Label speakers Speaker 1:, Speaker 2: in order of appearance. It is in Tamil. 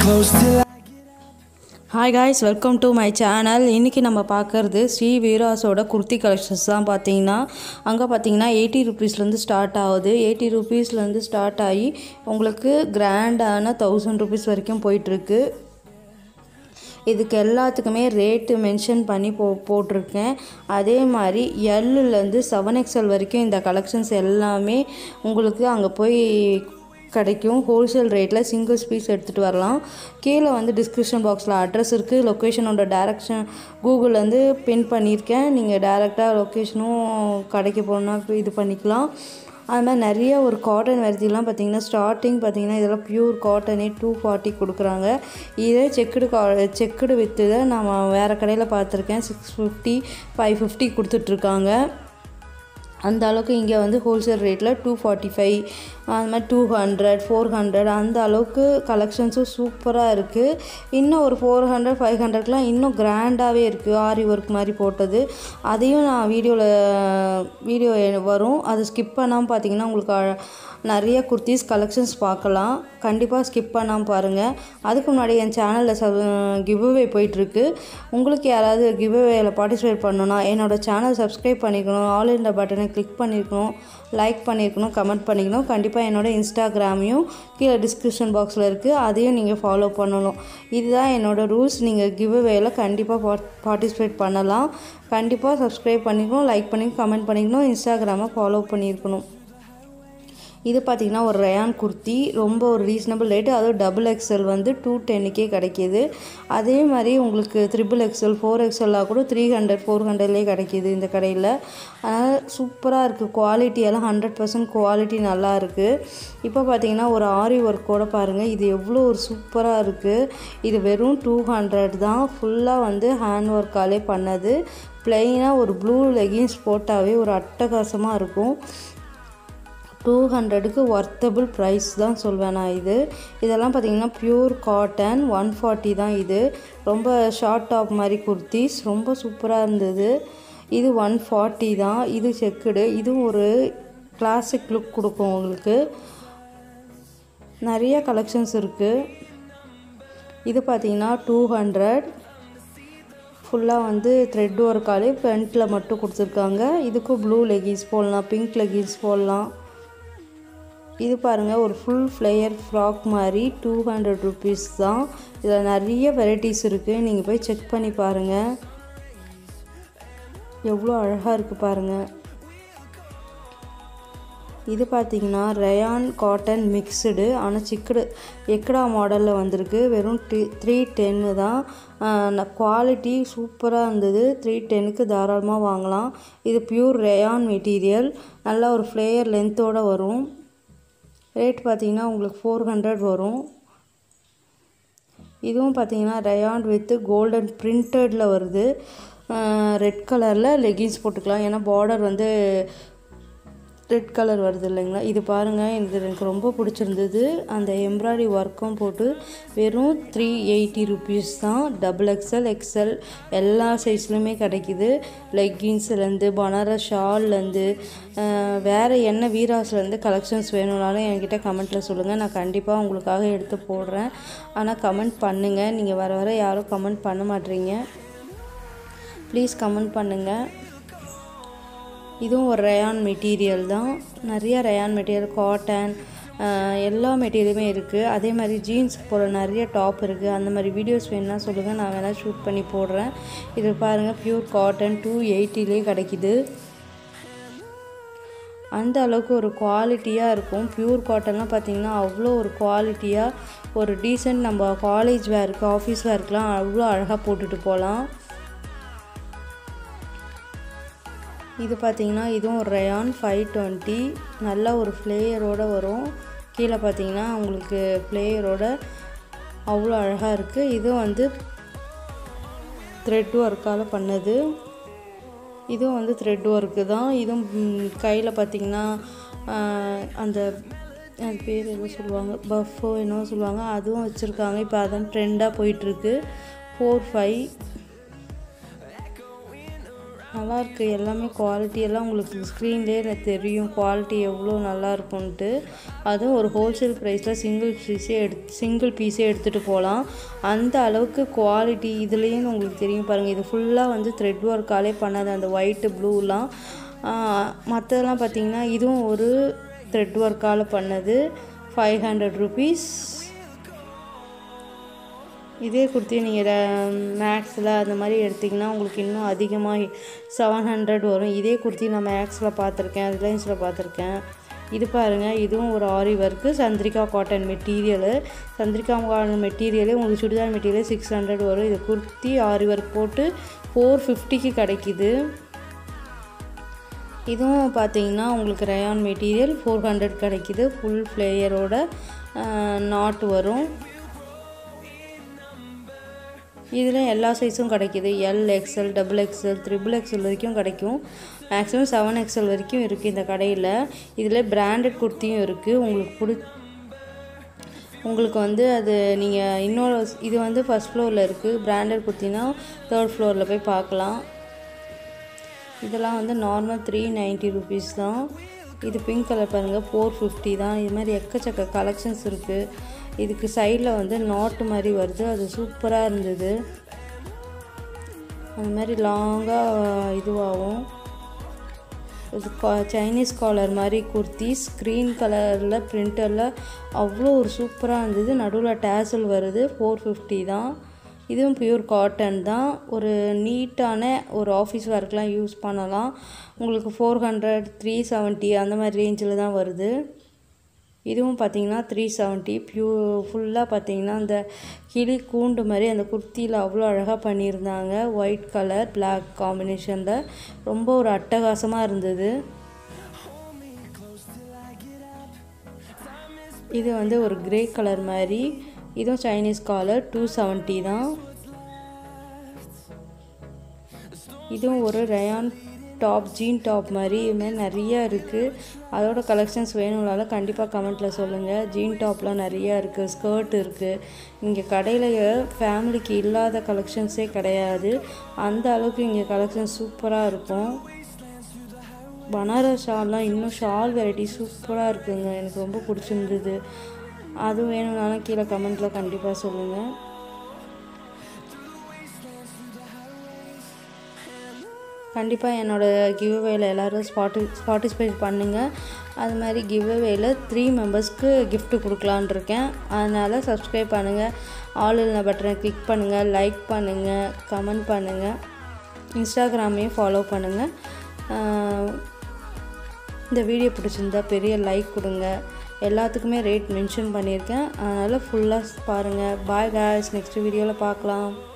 Speaker 1: close till I
Speaker 2: hi guys welcome to my channel இன்றைக்கி நம்ம பார்க்குறது ஸ்ரீ வீராஸோட குர்த்தி கலெக்ஷன்ஸ் தான் பார்த்தீங்கன்னா அங்கே பார்த்தீங்கன்னா எயிட்டி ருபீஸ்லேருந்து ஸ்டார்ட் ஆகுது எயிட்டி ருபீஸ்லேருந்து ஸ்டார்ட் ஆகி உங்களுக்கு கிராண்டான தௌசண்ட் ருபீஸ் வரைக்கும் போயிட்டுருக்கு இதுக்கு எல்லாத்துக்குமே ரேட்டு மென்ஷன் பண்ணி போ போட்டிருக்கேன் அதே மாதிரி எல்லுலேருந்து செவன் எக்ஸ்எல் வரைக்கும் இந்த கலெக்ஷன்ஸ் எல்லாமே உங்களுக்கு அங்கே போய் கிடைக்கும் ஹோல்சேல் ரேட்டில் சிங்கிள்ஸ் பீஸ் எடுத்துகிட்டு வரலாம் கீழே வந்து டிஸ்கிரிப்ஷன் பாக்ஸில் அட்ரஸ் இருக்குது லொக்கேஷனோட டேரக்ஷன் கூகுள்லேருந்து பின் பண்ணியிருக்கேன் நீங்கள் டேரெக்டாக லொக்கேஷனும் கடைக்கு போனால் இது பண்ணிக்கலாம் அது மாதிரி நிறைய ஒரு காட்டன் வெரைட்டிலாம் பார்த்தீங்கன்னா ஸ்டார்டிங் பார்த்தீங்கன்னா இதெல்லாம் பியூர் காட்டனே டூ ஃபார்ட்டி கொடுக்குறாங்க இதே செக்குடு கா செக்குடு விற்றுதை நான் வேறு கடையில் பார்த்துருக்கேன் சிக்ஸ் ஃபிஃப்டி ஃபைவ் ஃபிஃப்டி கொடுத்துட்ருக்காங்க அந்த அளவுக்கு இங்கே வந்து ஹோல்சேல் ரேட்டில் டூ ஃபார்ட்டி ஃபைவ் அது மாதிரி டூ ஹண்ட்ரட் ஃபோர் ஹண்ட்ரட் அந்த அளவுக்கு கலெக்ஷன்ஸும் சூப்பராக இருக்குது இன்னும் ஒரு ஃபோர் ஹண்ட்ரட் ஃபைவ் ஹண்ட்ரட்லாம் இன்னும் கிராண்டாகவே இருக்குது ஆரி ஒர்க் மாதிரி போட்டது அதையும் நான் வீடியோவில் வீடியோ வரும் அதை ஸ்கிப் பண்ணாமல் பார்த்தீங்கன்னா உங்களுக்கு அழ- நிறைய குர்த்திஸ் கலெக்ஷன்ஸ் பார்க்கலாம் கண்டிப்பாக ஸ்கிப் பண்ணாமல் பாருங்கள் அதுக்கு முன்னாடி என் சேனலில் ச கிவ்அவே போயிட்டுருக்கு உங்களுக்கு யாராவது கிவ்அவேல பார்ட்டிசிபேட் பண்ணணும்னா என்னோட சேனல் சப்ஸ்கிரைப் பண்ணிக்கணும் ஆல் இந்த பட்டனை கிளிக் பண்ணியிருக்கணும் லைக் பண்ணியிருக்கணும் கமெண்ட் பண்ணிக்கணும் கண்டிப்பாக என்னோட இன்ஸ்டாகிராமையும் கீழே டிஸ்கிரிப்ஷன் பாக்ஸில் இருக்குது அதையும் நீங்கள் ஃபாலோ பண்ணணும் இதுதான் என்னோட ரூல்ஸ் நீங்கள் கிவ்அவேல கண்டிப்பாக பார்ட்டிசிபேட் பண்ணலாம் கண்டிப்பாக சப்ஸ்கிரைப் பண்ணிக்கணும் லைக் பண்ணிக்கணும் கமெண்ட் பண்ணிக்கணும் இன்ஸ்டாகிராமை ஃபாலோ பண்ணியிருக்கணும் இது பார்த்திங்கன்னா ஒரு ரயான் குர்த்தி ரொம்ப ஒரு ரீசனபிள் ரேட்டு அதுவும் டபுள் எக்ஸ்எல் வந்து டூ டென்னுக்கே கிடைக்கிது அதே மாதிரி உங்களுக்கு த்ரிபிள் எக்ஸ்எல் ஃபோர் எக்ஸ்எல்லாக கூட த்ரீ ஹண்ட்ரட் ஃபோர் ஹண்ட்ரட்லேயே கிடைக்கிது இந்த கடையில் அதனால் சூப்பராக இருக்குது குவாலிட்டி எல்லாம் ஹண்ட்ரட் பர்சன்ட் குவாலிட்டி நல்லா இருக்குது இப்போ பார்த்தீங்கன்னா ஒரு ஆரி ஒர்க்கோட பாருங்கள் இது எவ்வளோ ஒரு சூப்பராக இருக்குது இது வெறும் டூ ஹண்ட்ரட் தான் ஃபுல்லாக வந்து ஹேண்ட் ஒர்க்காலே பண்ணது ப்ளெயினாக ஒரு ப்ளூ லெகின்ஸ் போட்டாவே ஒரு அட்டகாசமாக இருக்கும் டூ ஹண்ட்ரடுக்கு ஒர்த்தபிள் ப்ரைஸ் தான் சொல்வேன் நான் இது இதெல்லாம் பார்த்தீங்கன்னா பியூர் காட்டன் ஒன் ஃபார்ட்டி தான் இது ரொம்ப ஷார்ட் டாப் மாதிரி குர்த்திஸ் ரொம்ப சூப்பராக இருந்தது இது ஒன் ஃபார்ட்டி தான் இது செக்குடு இதுவும் ஒரு கிளாசிக் லுக் கொடுக்கும் உங்களுக்கு நிறைய கலெக்ஷன்ஸ் இருக்குது இது பார்த்தீங்கன்னா டூ ஹண்ட்ரட் ஃபுல்லாக வந்து த்ரெட் ஒர்க்காலே ஃப்ரண்ட்டில் மட்டும் கொடுத்துருக்காங்க இதுக்கும் ப்ளூ லெகின்ஸ் போடலாம் பிங்க் லெகின்ஸ் போடலாம் இது பாருங்கள் ஒரு ஃபுல் ஃப்ளேயர் ஃப்ராக் மாதிரி டூ ஹண்ட்ரட் ருபீஸ் தான் இதில் நிறைய வெரைட்டிஸ் இருக்குது நீங்கள் போய் செக் பண்ணி பாருங்கள் எவ்வளோ அழகாக இருக்குது பாருங்கள் இது பார்த்தீங்கன்னா ரயான் காட்டன் மிக்சடு ஆனால் சிக்கடு எக்கடா மாடலில் வந்திருக்கு வெறும் டி த்ரீ டென்னு தான் குவாலிட்டி சூப்பராக இருந்தது த்ரீ டென்னுக்கு தாராளமாக வாங்கலாம் இது பியூர் ரயான் மெட்டீரியல் நல்லா ஒரு ஃப்ளேயர் லென்த்தோடு வரும் ரேட் பார்த்தீங்கன்னா உங்களுக்கு ஃபோர் ஹண்ட்ரட் வரும் இதுவும் பார்த்தீங்கன்னா ரயான் வித் கோல்டன் பிரிண்டடில் வருது ரெட் கலரில் லெகின்ஸ் போட்டுக்கலாம் ஏன்னா பார்டர் வந்து ரெட் கலர் வருது இல்லைங்களா இது பாருங்கள் இது எனக்கு ரொம்ப பிடிச்சிருந்தது அந்த எம்ப்ராய்டரி ஒர்க்கும் போட்டு வெறும் த்ரீ எயிட்டி ருபீஸ் தான் டபுள் எக்ஸ்எல் எக்ஸ்எல் எல்லா சைஸ்லையுமே கிடைக்கிது லெக்கின்ஸ்லேருந்து பனாரஸ் ஷால்லேருந்து வேறு என்ன வீராஸ்லேருந்து கலெக்ஷன்ஸ் வேணும்னாலும் என்கிட்ட கமெண்ட்டில் சொல்லுங்கள் நான் கண்டிப்பாக உங்களுக்காக எடுத்து போடுறேன் ஆனால் கமெண்ட் பண்ணுங்கள் நீங்கள் வர வர யாரும் கமெண்ட் பண்ண மாட்டீங்க ப்ளீஸ் கமெண்ட் பண்ணுங்கள் இதுவும் ஒரு ரயான் மெட்டீரியல் தான் நிறைய ரயான் மெட்டீரியல் காட்டன் எல்லா மெட்டீரியலுமே இருக்குது அதே மாதிரி ஜீன்ஸ் போட நிறைய டாப் இருக்குது அந்த மாதிரி வீடியோஸ் வேணும்னா சொல்லுங்கள் நான் வேணால் ஷூட் பண்ணி போடுறேன் இது பாருங்கள் பியூர் காட்டன் டூ எயிட்டிலே கிடைக்கிது அந்த அளவுக்கு ஒரு குவாலிட்டியாக இருக்கும் பியூர் காட்டன்லாம் பார்த்தீங்கன்னா அவ்வளோ ஒரு குவாலிட்டியாக ஒரு டீசெண்ட் நம்ம காலேஜ் வேருக்கு ஆஃபீஸ் வேர்க்கெலாம் அவ்வளோ அழகாக போட்டுட்டு போகலாம் இது பார்த்தீங்கன்னா இதுவும் ஒரு ரயான் ஃபைவ் டுவெண்ட்டி நல்ல ஒரு ஃப்ளேயரோடு வரும் கீழே பார்த்தீங்கன்னா உங்களுக்கு ஃப்ளேயரோட அவ்வளோ அழகாக இருக்குது இதுவும் வந்து த்ரெட் ஒர்க்கால் பண்ணது இதுவும் வந்து த்ரெட் ஒர்க்கு தான் இதுவும் கையில் பார்த்தீங்கன்னா அந்த அது பேர் எதோ சொல்லுவாங்க பஃபோ என்னவோ சொல்லுவாங்க அதுவும் வச்சுருக்காங்க இப்போ அதான் ட்ரெண்டாக போயிட்டுருக்கு ஃபோர் ஃபைவ் நல்லா இருக்கு எல்லாமே குவாலிட்டி எல்லாம் உங்களுக்கு ஸ்க்ரீன்லேயே தெரியும் குவாலிட்டி எவ்வளோ நல்லா இருக்கும்ன்ட்டு அதுவும் ஒரு ஹோல்சேல் ப்ரைஸில் சிங்கிள் பீஸே எடு சிங்கிள் பீஸே எடுத்துகிட்டு போகலாம் அந்த அளவுக்கு குவாலிட்டி இதுலேயும் உங்களுக்கு தெரியும் பாருங்கள் இது ஃபுல்லாக வந்து த்ரெட் ஒர்க்காலே பண்ணது அந்த ஒயிட்டு ப்ளூலாம் மற்றதெல்லாம் பார்த்தீங்கன்னா இதுவும் ஒரு த்ரெட் ஒர்க்கால் பண்ணது ஃபைவ் ஹண்ட்ரட் ருபீஸ் இதே குர்த்தி நீங்கள் மேக்ஸில் அந்த மாதிரி எடுத்திங்கன்னா உங்களுக்கு இன்னும் அதிகமாக செவன் ஹண்ட்ரட் வரும் இதே குர்த்தி நான் மேக்ஸில் பார்த்துருக்கேன் ரிலையன்ஸில் பார்த்துருக்கேன் இது பாருங்கள் இதுவும் ஒரு aari work Chandrika cotton material Chandrika cotton மெட்டீரியலே உங்களுக்கு சுடிதார் மெட்டீரியல் சிக்ஸ் ஹண்ட்ரட் வரும் இது குர்த்தி ஆரி ஒர்க் போட்டு ஃபோர் ஃபிஃப்டிக்கு கிடைக்கிது இதுவும் பார்த்தீங்கன்னா உங்களுக்கு ரயான் மெட்டீரியல் ஃபோர் ஹண்ட்ரட் கிடைக்கிது ஃபுல் ஃப்ளேயரோட நாட் வரும் இதில் எல்லா சைஸும் கிடைக்கிது L XL double XL triple XL வரைக்கும் கிடைக்கும் மேக்ஸிமம் செவன் எக்ஸ்எல் வரைக்கும் இருக்குது இந்த கடையில் இதில் பிராண்டட் குர்த்தியும் இருக்குது உங்களுக்கு பிடி உங்களுக்கு வந்து அது நீங்கள் இன்னொரு இது வந்து ஃபஸ்ட் ஃப்ளோரில் இருக்குது பிராண்டட் குர்த்தினா தேர்ட் ஃப்ளோரில் போய் பார்க்கலாம் இதெல்லாம் வந்து நார்மல் த்ரீ நைன்ட்டி ருபீஸ் தான் இது பிங்க் கலர் பாருங்கள் ஃபோர் ஃபிஃப்டி தான் இது மாதிரி எக்கச்சக்க கலெக்ஷன்ஸ் இருக்குது இதுக்கு சைடில் வந்து நாட்டு மாதிரி வருது அது சூப்பராக இருந்தது அந்த மாதிரி லாங்காக இதுவாகும் இது கா சைனீஸ் காலர் மாதிரி குர்த்தி ஸ்க்ரீன் கலரில் பிரிண்டரில் அவ்வளோ ஒரு சூப்பராக இருந்தது நடுவில் டேசல் வருது ஃபோர் ஃபிஃப்டி தான் இதுவும் பியூர் காட்டன் தான் ஒரு நீட்டான ஒரு ஆஃபீஸ் ஒர்க்லாம் யூஸ் பண்ணலாம் உங்களுக்கு ஃபோர் ஹண்ட்ரட் த்ரீ செவன்ட்டி அந்த மாதிரி ரேஞ்சில் தான் வருது இதுவும் பார்த்தீங்கன்னா த்ரீ செவன்ட்டி ப்யூ ஃபுல்லாக பார்த்தீங்கன்னா அந்த கிளி கூண்டு மாதிரி அந்த குர்த்தியில் அவ்வளோ அழகாக பண்ணியிருந்தாங்க ஒயிட் கலர் பிளாக் காம்பினேஷனில் ரொம்ப ஒரு அட்டகாசமாக இருந்தது இது வந்து ஒரு கிரே கலர் மாதிரி இதுவும் சைனீஸ் காலர் டூ செவன்ட்டி தான் இதுவும் ஒரு ரயான் டாப் ஜீன் டாப் மாதிரி இது மாதிரி நிறையா இருக்குது அதோட கலெக்ஷன்ஸ் வேணும்னாலும் கண்டிப்பாக கமெண்ட்டில் சொல்லுங்கள் ஜீன் டாப்லாம் நிறையா இருக்குது ஸ்கர்ட் இருக்குது இங்கே கடையில் ஃபேமிலிக்கு இல்லாத கலெக்ஷன்ஸே கிடையாது அந்த அளவுக்கு இங்கே கலெக்ஷன்ஸ் சூப்பராக இருக்கும் பனாரஸ் ஷால்லாம் இன்னும் ஷால் வெரைட்டி சூப்பராக இருக்குங்க எனக்கு ரொம்ப பிடிச்சிருந்தது அது வேணும்னாலும் கீழே கமெண்ட்டில் கண்டிப்பாக சொல்லுங்கள் கண்டிப்பாக என்னோடய கிவ்அவேல எல்லோரும் ஸ்பாட்டி பார்ட்டிசிபேட் பண்ணுங்கள் அது மாதிரி கிவ்அவேல த்ரீ மெம்பர்ஸ்க்கு கிஃப்ட் கொடுக்கலான் இருக்கேன் அதனால் சப்ஸ்கிரைப் பண்ணுங்கள் ஆல் இல்ல பட்டனை கிளிக் பண்ணுங்கள் லைக் பண்ணுங்கள் கமெண்ட் பண்ணுங்கள் இன்ஸ்டாகிராமையும் ஃபாலோ பண்ணுங்கள் இந்த வீடியோ பிடிச்சிருந்தா பெரிய லைக் கொடுங்க எல்லாத்துக்குமே ரேட் மென்ஷன் பண்ணியிருக்கேன் அதனால் ஃபுல்லாக பாருங்கள் பாய் காய்ஸ் நெக்ஸ்ட் வீடியோவில் பார்க்கலாம்